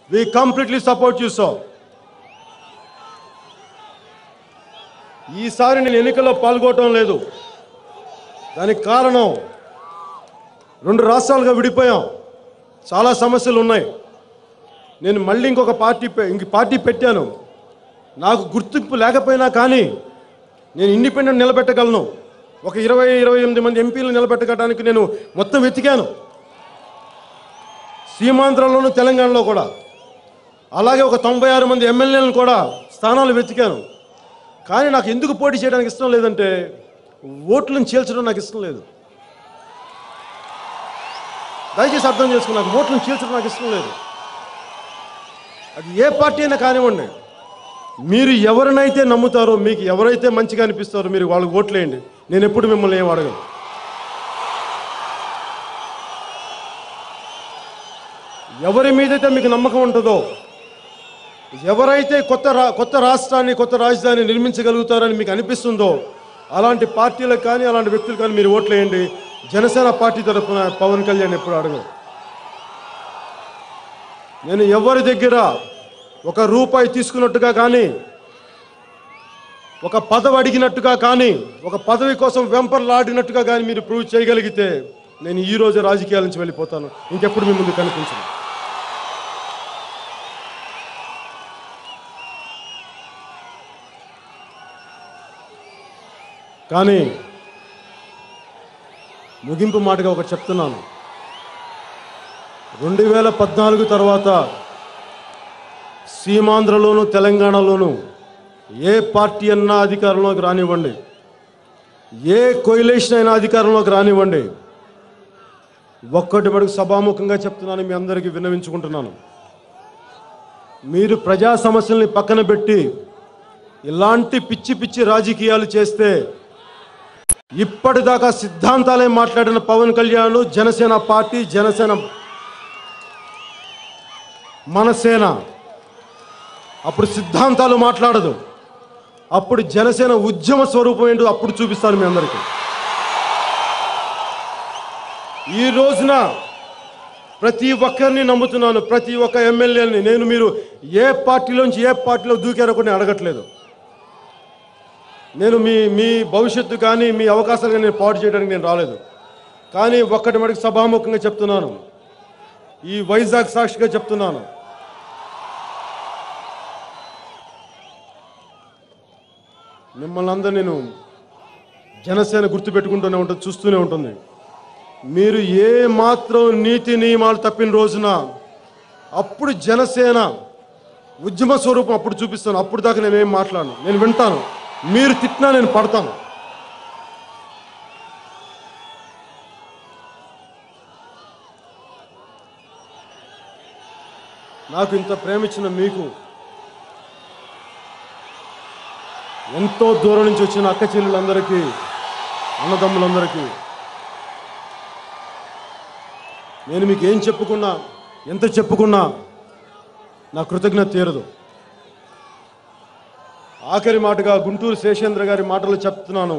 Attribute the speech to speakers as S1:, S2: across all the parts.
S1: we completely support you so ఈసారి నేను ఎన్నికల్లో పాల్గొనడం లేదు దానికి కారణం రెండు రాష్ట్రాలుగా విడిపోయాం చాలా సమస్యలు ఉన్నాయి నేను మళ్ళీ ఇంకొక పార్టీ పె- ఇంక పార్టీ పెట్టాను నాకు గుర్తింపు లేకపోయినా కానీ నేను ఇండిపెండెంట్ నిలబెట్టగలను ఒక ఇరవై ఇరవై ఎనిమిది మంది ఎంపీలు నిలబెట్టడానికి నేను మొత్తం వెతికాను సీమాంధ్రంలోను తెలంగాణలో కూడా అలాగే ఒక తొంభై ఆరు మంది ఎమ్మెల్యేలను కూడా స్థానాలు వెతికాను కానీ నాకు ఎందుకు పోటీ చేయడానికి ఇష్టం లేదంటే ఓట్లను చీల్చడం నాకు ఇష్టం లేదు దయచేసి అర్థం చేసుకుని నాకు ఓట్లను చీల్చడం నాకు ఇష్టం లేదు అది ఏ పార్టీ అయినా కానివ్వండి మీరు ఎవరినైతే నమ్ముతారో మీకు ఎవరైతే మంచిగా అనిపిస్తారో మీరు వాళ్ళకి ఓట్లేయండి నేను ఎప్పుడు మిమ్మల్ని ఏం అడగను ఎవరి మీదైతే మీకు నమ్మకం ఉంటుందో ఎవరైతే కొత్త రా కొత్త రాష్ట్రాన్ని కొత్త రాజధాని నిర్మించగలుగుతారని మీకు అనిపిస్తుందో అలాంటి పార్టీలకు కానీ అలాంటి వ్యక్తులు కానీ మీరు ఓట్లేయండి జనసేన పార్టీ తరఫున పవన్ కళ్యాణ్ ఎప్పుడు అడగను నేను ఎవరి దగ్గర ఒక రూపాయి తీసుకున్నట్టుగా కానీ ఒక పదవి అడిగినట్టుగా కానీ ఒక పదవి కోసం వెంపర్లాడినట్టుగా కానీ మీరు ప్రూవ్ చేయగలిగితే నేను ఈ రోజు రాజకీయాల నుంచి వెళ్ళిపోతాను ఇంకెప్పుడు మీ ముందు కనిపించను కానీ ముగింపు మాటగా ఒకటి చెప్తున్నాను రెండు వేల పద్నాలుగు తర్వాత సీమాంధ్రలోను తెలంగాణలోను ఏ పార్టీ అన్నా అధికారంలోకి రానివ్వండి ఏ కొయిలేషన్ అయినా అధికారంలోకి రానివ్వండి ఒక్కటి మటుకు సభాముఖంగా చెప్తున్నాను మీ అందరికీ విన్నవించుకుంటున్నాను మీరు ప్రజా సమస్యల్ని పక్కన పెట్టి ఇలాంటి పిచ్చి పిచ్చి రాజకీయాలు చేస్తే ఇప్పటిదాకా సిద్ధాంతాలే మాట్లాడిన పవన్ కళ్యాణ్ జనసేన పార్టీ జనసేన మనసేన అప్పుడు సిద్ధాంతాలు మాట్లాడదు అప్పుడు జనసేన ఉద్యమ స్వరూపం ఏంటో అప్పుడు చూపిస్తాను మీ అందరికీ ఈ రోజున ప్రతి ఒక్కరిని నమ్ముతున్నాను ప్రతి ఒక్క ఎమ్మెల్యేని నేను మీరు ఏ పార్టీలోంచి ఏ పార్టీలో దూకారో కూడా నేను అడగట్లేదు నేను మీ మీ భవిష్యత్తు కానీ మీ అవకాశాలు కానీ నేను పాటు చేయడానికి నేను రాలేదు కానీ ఒక్కటి మటుకు సభాముఖంగా చెప్తున్నాను ఈ వైజాగ్ సాక్షిగా చెప్తున్నాను మిమ్మల్ని అందరూ నేను జనసేన గుర్తుపెట్టుకుంటూనే ఉంటుంది చూస్తూనే ఉంటుంది మీరు ఏ మాత్రం నీతి నియమాలు తప్పిన రోజున అప్పుడు జనసేన ఉద్యమ స్వరూపం అప్పుడు చూపిస్తాను అప్పుడు దాకా నేను ఏం మాట్లాడను నేను వింటాను మీరు తిట్టినా నేను పడతాను నాకు ఇంత ప్రేమ ఇచ్చిన మీకు ఎంతో దూరం నుంచి వచ్చిన అక్క చెల్లెలందరికీ అన్నదమ్ములందరికీ నేను మీకు ఏం చెప్పుకున్నా ఎంత చెప్పుకున్నా నా కృతజ్ఞత తీరదు ఆఖరి మాటగా గుంటూరు శేషేంద్ర గారి మాటలు చెప్తున్నాను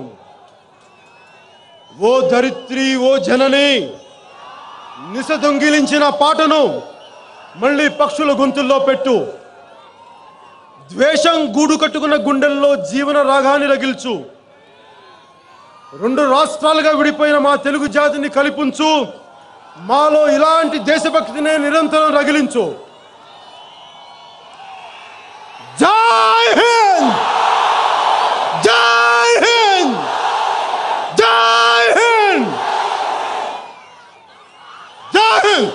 S1: ఓ ధరిత్రి ఓ జనని నిస దొంగిలించిన పాటను మళ్ళీ పక్షుల గొంతుల్లో పెట్టు ద్వేషం గూడు కట్టుకున్న గుండెల్లో జీవన రాగాన్ని రగిల్చు రెండు రాష్ట్రాలుగా విడిపోయిన మా తెలుగు జాతిని కలిపుంచు మాలో ఇలాంటి దేశభక్తిని నిరంతరం రగిలించు జై హింద్ జై హింద్ జై హింద్ జై హింద్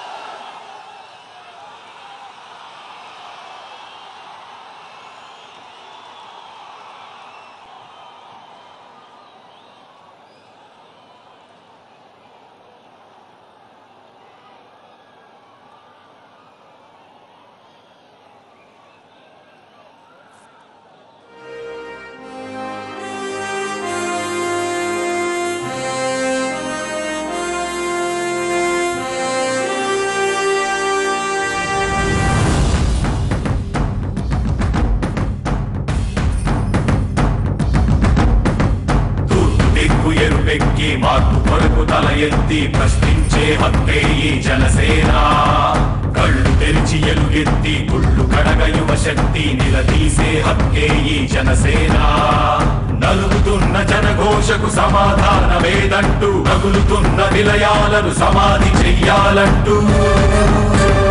S2: తూర్పు దిక్కు ఎరుపెక్కి మార్పు కొరకు తల ఎత్తి ప్రశ్నించే హక్కే ఈ జనసేన కళ్ళు తెరిచి ఎలుగెత్తి గుళ్ళు కడగ యువ శక్తి నిలదీసే హక్కే ఈ జనసేన నలుగుతున్న జనఘోషకు సమాధానమేదంటూ నగులుతున్న నిలయాలను సమాధి చెయ్యాలంటూ